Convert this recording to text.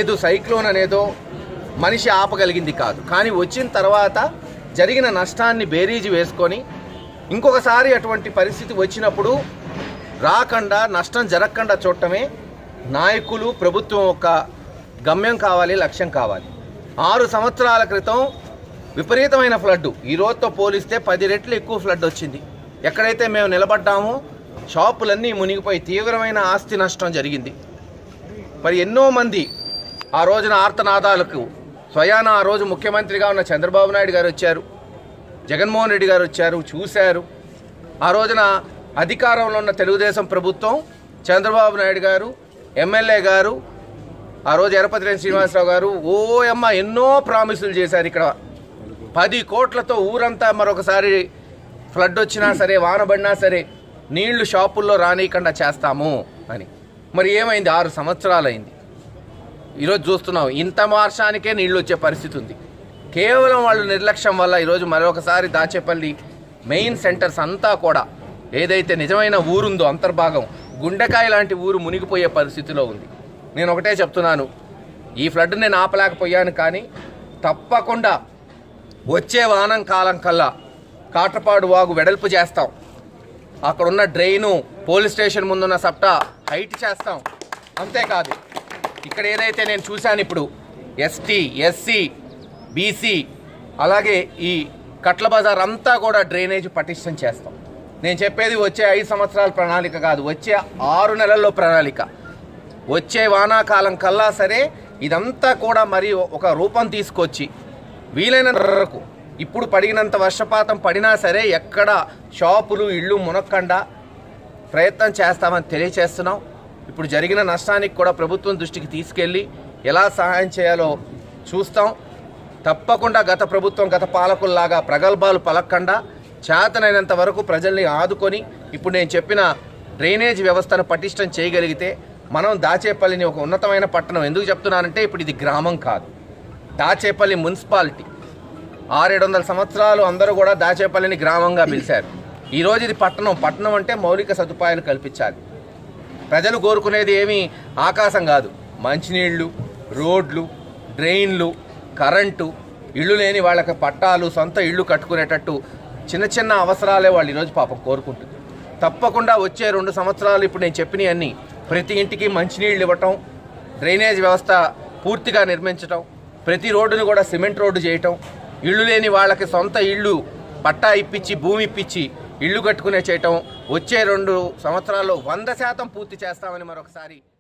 ఏదో సైక్లోన్ అనేదో మనిషి ఆపగలిగింది కాదు కానీ వచ్చిన తర్వాత జరిగిన నష్టాన్ని బేరీజు వేసుకొని ఇంకొకసారి అటువంటి పరిస్థితి వచ్చినప్పుడు రాకుండా నష్టం జరగకుండా చూడటమే నాయకులు ప్రభుత్వం యొక్క గమ్యం కావాలి లక్ష్యం కావాలి ఆరు సంవత్సరాల క్రితం విపరీతమైన ఫ్లడ్ ఈ రోజుతో పోలిస్తే పది రెట్లు ఎక్కువ ఫ్లడ్ వచ్చింది ఎక్కడైతే మేము నిలబడ్డామో షాపులన్నీ మునిగిపోయి తీవ్రమైన ఆస్తి నష్టం జరిగింది మరి ఎన్నో మంది ఆ రోజున ఆర్తనాదాలకు స్వయాన ఆ రోజు ముఖ్యమంత్రిగా ఉన్న చంద్రబాబు నాయుడు గారు వచ్చారు జగన్మోహన్ రెడ్డి గారు వచ్చారు చూశారు ఆ రోజున అధికారంలో ఉన్న తెలుగుదేశం ప్రభుత్వం చంద్రబాబు నాయుడు గారు ఎమ్మెల్యే గారు ఆ రోజు ఎరపతిరేని శ్రీనివాసరావు గారు ఓ అమ్మ ఎన్నో ప్రామిసులు చేశారు ఇక్కడ పది కోట్లతో ఊరంతా మరొకసారి ఫ్లడ్ వచ్చినా సరే వాన పడినా సరే నీళ్లు షాపుల్లో రానియకుండా చేస్తాము అని మరి ఏమైంది ఆరు సంవత్సరాలైంది ఈరోజు చూస్తున్నాం ఇంత వర్షానికే నీళ్లు వచ్చే పరిస్థితి ఉంది కేవలం వాళ్ళు నిర్లక్ష్యం వల్ల ఈరోజు మరొకసారి దాచేపల్లి మెయిన్ సెంటర్స్ అంతా కూడా ఏదైతే నిజమైన ఊరుందో అంతర్భాగం గుండెకాయ లాంటి ఊరు మునిగిపోయే పరిస్థితిలో ఉంది నేను ఒకటే చెప్తున్నాను ఈ ఫ్లడ్ నేను ఆపలేకపోయాను కానీ తప్పకుండా వచ్చే వానం కాలం కల్లా కాట్రపాడు వాగు వెడల్పు చేస్తాం అక్కడున్న డ్రైను పోలీస్ స్టేషన్ ముందున్న సప్టా హైట్ చేస్తాం అంతేకాదు ఇక్కడ ఏదైతే నేను చూశాను ఇప్పుడు ఎస్టీ ఎస్సీ బీసీ అలాగే ఈ కట్ల బజార్ అంతా కూడా డ్రైనేజ్ పటిష్టం చేస్తాం నేను చెప్పేది వచ్చే ఐదు సంవత్సరాల ప్రణాళిక కాదు వచ్చే ఆరు నెలల్లో ప్రణాళిక వచ్చే వానాకాలం కల్లా సరే ఇదంతా కూడా మరి ఒక రూపం తీసుకొచ్చి వీలైనంత వరకు ఇప్పుడు పడినంత వర్షపాతం పడినా సరే ఎక్కడ షాపులు ఇళ్ళు మునక్కండా ప్రయత్నం చేస్తామని తెలియచేస్తున్నాం ఇప్పుడు జరిగిన నష్టానికి కూడా ప్రభుత్వం దృష్టికి తీసుకెళ్ళి ఎలా సహాయం చేయాలో చూస్తాం తప్పకుండా గత ప్రభుత్వం గత పాలకుల్లాగా ప్రగల్భాలు పలక్కుండా చేతనైనంత వరకు ప్రజల్ని ఆదుకొని ఇప్పుడు నేను చెప్పిన డ్రైనేజ్ వ్యవస్థను పటిష్టం చేయగలిగితే మనం దాచేపల్లిని ఒక ఉన్నతమైన పట్టణం ఎందుకు చెప్తున్నానంటే ఇప్పుడు ఇది గ్రామం కాదు దాచేపల్లి మున్సిపాలిటీ ఆరేడు వందల సంవత్సరాలు అందరూ కూడా దాచేపల్లిని గ్రామంగా పిలిచారు ఈరోజు ఇది పట్టణం పట్టణం అంటే మౌలిక సదుపాయాలు కల్పించాలి ప్రజలు కోరుకునేది ఏమీ ఆకాశం కాదు మంచినీళ్లు రోడ్లు డ్రైన్లు కరెంటు ఇళ్ళు లేని వాళ్ళకి పట్టాలు సొంత ఇళ్ళు కట్టుకునేటట్టు చిన్న చిన్న అవసరాలే వాళ్ళు ఈరోజు పాపం కోరుకుంటుంది తప్పకుండా వచ్చే రెండు సంవత్సరాలు ఇప్పుడు నేను చెప్పినవన్నీ ప్రతి ఇంటికి మంచినీళ్ళు ఇవ్వటం డ్రైనేజ్ వ్యవస్థ పూర్తిగా నిర్మించటం ప్రతి రోడ్డును కూడా సిమెంట్ రోడ్డు చేయటం ఇళ్ళు లేని వాళ్ళకి సొంత ఇళ్ళు పట్టా ఇప్పించి భూమి ఇప్పించి ఇళ్ళు కట్టుకునే చేయటం వచ్చే రెండు సంవత్సరాల్లో వంద శాతం పూర్తి చేస్తామని మరొకసారి